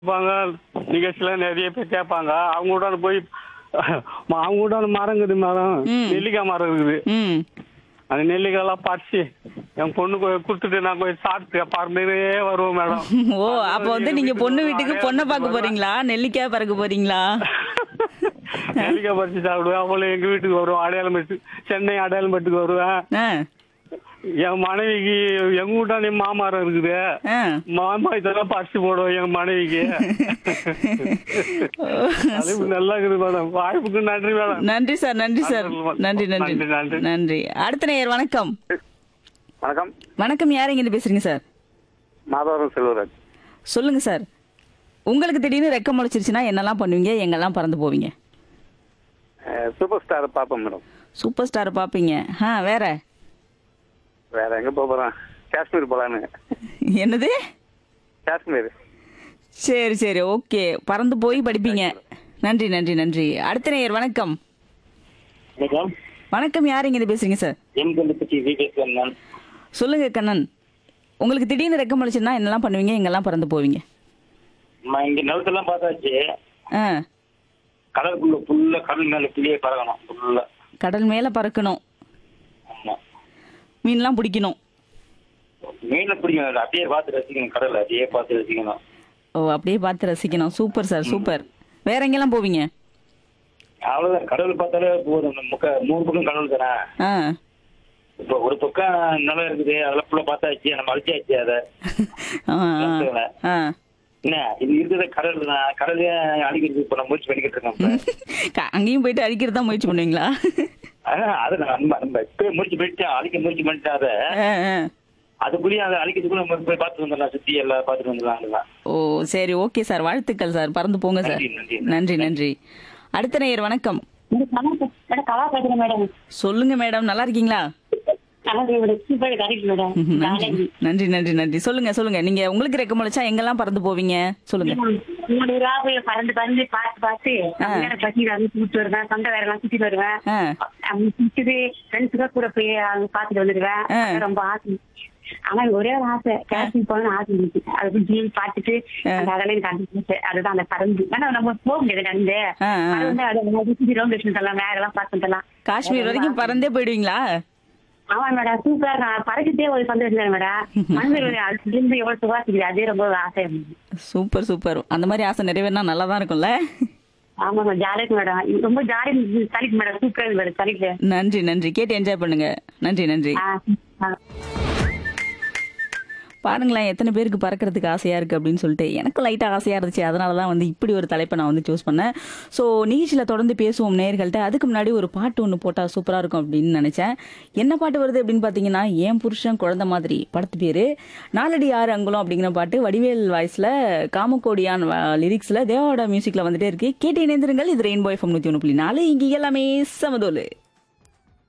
கேட்பாங்க நிகழ்ச்சியில நிறைய பேர் கேட்பாங்க அவங்க கூட போய் அவங்க கூட மரம் இருக்குது மரம் ம். நெல்லிக்காய் மரம் இருக்குது ம் அந்த நெல்லிக்காயெல்லாம் பறிச்சு என் பொண்ணுக்கு கொடுத்துட்டு நான் போய் சாப்பிட்டு பறந்துட்டே வருவோம் மேடம் ஓ அப்ப வந்து நீங்க பொண்ணு வீட்டுக்கு பொண்ணை பார்க்க போறீங்களா நெல்லிக்காய் பறக்க போறீங்களா நெல்லிக்காய் பறிச்சு சாப்பிடுவேன் அவளும் எங்க வீட்டுக்கு வருவோம் அடையாளம்பட்டு சென்னை அடையாளம்பட்டுக்கு வருவேன் ஆ என் மனைவிக்கு எங்க வீட்டாண்ட மாமரம் இருக்குது ஆ மாமா இதெல்லாம் பறிச்சு போடுவோம் என் மனைவிக்கு அது நல்லா இருக்குது மேடம் வாய்ப்புக்கு நன்றி மேடம் நன்றி சார் நன்றி சார் நன்றி நன்றி நன்றி, நன்றி. நன்றி அடுத்த நேயர் வணக்கம் வணக்கம் வணக்கம் யார் இங்க பேசுறீங்க சார் மாதவரம் செல்வராஜ் சொல்லுங்க சார் உங்களுக்கு திடீர்னு ரெக்கம் முளைச்சிருச்சுன்னா என்னெல்லாம் பண்ணுவீங்க எங்கெல்லாம் பறந்து போவீங்க அஹ், சூப்பர் ஸ்டார் பார்ப்போம் மேடம் சூப்பர் ஸ்டார் பார்ப்பீங்க ஆ வேற வேற எங்க போக போறோம் காஷ்மீர் போலான்னு என்னது காஷ்மீர் சரி சரி ஓகே பறந்து போய் படிப்பீங்க நன்றி நன்றி நன்றி அடுத்த நேயர் வணக்கம் வணக்கம் வணக்கம் யார் இங்க பேசுறீங்க சார் எம் கண்டுபிடிச்சி விவேக் கண்ணன் சொல்லுங்க கண்ணன் உங்களுக்கு திடீர்னு ரெக்கம் முளைச்சுன்னா என்னெல்லாம் பண்ணுவீங்க எங்கெல்லாம் பறந்து போவீங்க நம்ம இங்க நிலத்தெல்லாம் பார்த்தாச்சு ஆ கடலுக்குள்ள ஃபுல்லா கடல் மேல கிளியே பறக்கணும் ஃபுல்லா கடல் மேல பறக்கணும் ஆமா மீன்லாம் பிடிக்கணும் மீனை பிடிக்கணும் அப்படியே பார்த்து ரசிக்கணும் கடலை அப்படியே பார்த்து ரசிக்கணும் ஓ அப்படியே பார்த்து ரசிக்கணும் சூப்பர் சார் சூப்பர் வேற எங்கெல்லாம் போவீங்க அவ்வளவுதான் கடல் பார்த்தாலே போதும் நம்ம முக்க மூணு பக்கம் கடல் தானே ஆ இப்போ ஒரு பக்கம் நிலம் இருக்குது அதெல்லாம் ஃபுல்லா பார்த்தாச்சு நம்ம அழிச்சாச்சு அதை ஆ, ஆ, ஆ என்ன இது இருக்கிறத கடல் தான் கடலே அழிக்கிறது இப்போ நம்ம முயற்சி பண்ணிக்கிட்டு இருக்கோம் இப்ப. க- அங்கேயும் போயிட்டு அடிக்கிறது தான் முயற்சி பண்ணுவீங்களா அதான் அதை நம்ம நம்ம இப்போ முயற்சி பண்ணிட்டு அழிக்க முயற்சி பண்ணிட்டு அதை ஆ, ஆ. அதுக்குள்ளேயே அதை அழிக்கிறதுக்குள்ள நம்ம போய் பார்த்துட்டு வந்துடலாம் சுத்தி எல்லாம் பார்த்துட்டு வந்துடலாம் ஓ சரி ஓகே சார் வாழ்த்துக்கள் சார் பறந்து போங்க சார் நன்றி, நன்றி, நன்றி நன்றி அடுத்த நேயர் வணக்கம் மேடம் கலா பேசுறேன் மேடம் சொல்லுங்க மேடம் நல்லா இருக்கீங்களா Kala madam super correct madam நன்றி நன்றி நன்றி நன்றி சொல்லுங்க சொல்லுங்க நீங்க உங்களுக்கு ரெக்க முளைச்சா எங்கெல்லாம் பறந்து போவீங்க சொல்லுங்க மூணு ரூபா போய் பறந்து பறந்து பார்த்து பார்த்து வேற பசி வந்து கூப்பிட்டு வருவேன் சொந்த வேற எல்லாம் சுத்திட்டு வருவேன் ஆ அவங்க சுத்திட்டு ஃப்ரெண்ட்ஸுக்கா கூட போய் அங்க பாத்துட்டு வந்துடுவேன் ஆ. அது ரொம்ப ஆசை ஆனா எனக்கு ஒரே ஒரு ஆசை காஷ்மீர் போகணும்னு ஆசை இருந்துச்சு அதை போய் ஜீவி பார்த்துட்டு அந்த அதெல்லாம் கண்டுபிடிச்சு அதுதான் அந்த பறந்து ஆனா நம்ம போக முடியாது நடந்து ஆ, ஆ. அது வந்து அதை சுத்தி ரவுண்ட் அடிச்சுட்டு மேல எல்லாம் பார்த்துலாம் காஷ்மீர் வரைக்கும் பறந்தே போயிடுவீங்களா ஆமா மேடம் சூப்பர் நான் பறக்கிட்டே ஒரு சந்தோஷம் மேடம் மனதில் அதுல இருந்து எவ்வளவு சுவாசிக்குது அதே ரொம்ப ஆசை இருந்துச்சு. சூப்பர் சூப்பர் அந்த மாதிரி ஆசை நிறைவேறினா நல்லா தான் இருக்கும்ல ஆமா மேடம் ஜாலியா இருக்கு மேடம் ரொம்ப ஜாலியா இருந்துச்சு சளிக்கு மேடம் சூப்பரா இருக்கு மேடம் சளிக்கு நன்றி நன்றி கேட்டு என்ஜாய் பண்ணுங்க நன்றி நன்றி ஆ, ஆ. பாருங்களேன் எத்தனை பேருக்கு பறக்கிறதுக்கு ஆசையா இருக்கு அப்படின்னு சொல்லிட்டு எனக்கு லைட்டா ஆசையா இருந்துச்சு அதனால தான் வந்து இப்படி ஒரு தலைப்பை நான் வந்து சூஸ் பண்ணேன் ஸோ நிகழ்ச்சியில் தொடர்ந்து பேசுவோம் நேர்கள்ட்ட அதுக்கு முன்னாடி ஒரு பாட்டு ஒன்று போட்டால் சூப்பராக இருக்கும் அப்படின்னு நினைச்சேன் என்ன பாட்டு வருது அப்படின்னு பார்த்தீங்கன்னா ஏன் புருஷன் குழந்தை மாதிரி படத்து பேரு நாலடி ஆறு அங்குலம் அப்படிங்கிற பாட்டு வடிவேல் வாய்ஸ்ல காமக்கோடியான் லிரிக்ஸ்ல தேவாவோட மியூசிக்ல வந்துட்டே இருக்கு கேட்டு இணைந்திருங்கள் இது ரெயின்போ எஃப்எம் நூற்றி ஒன்று புள்ளி நாலு இங்கே எல்லாமே சமதோலு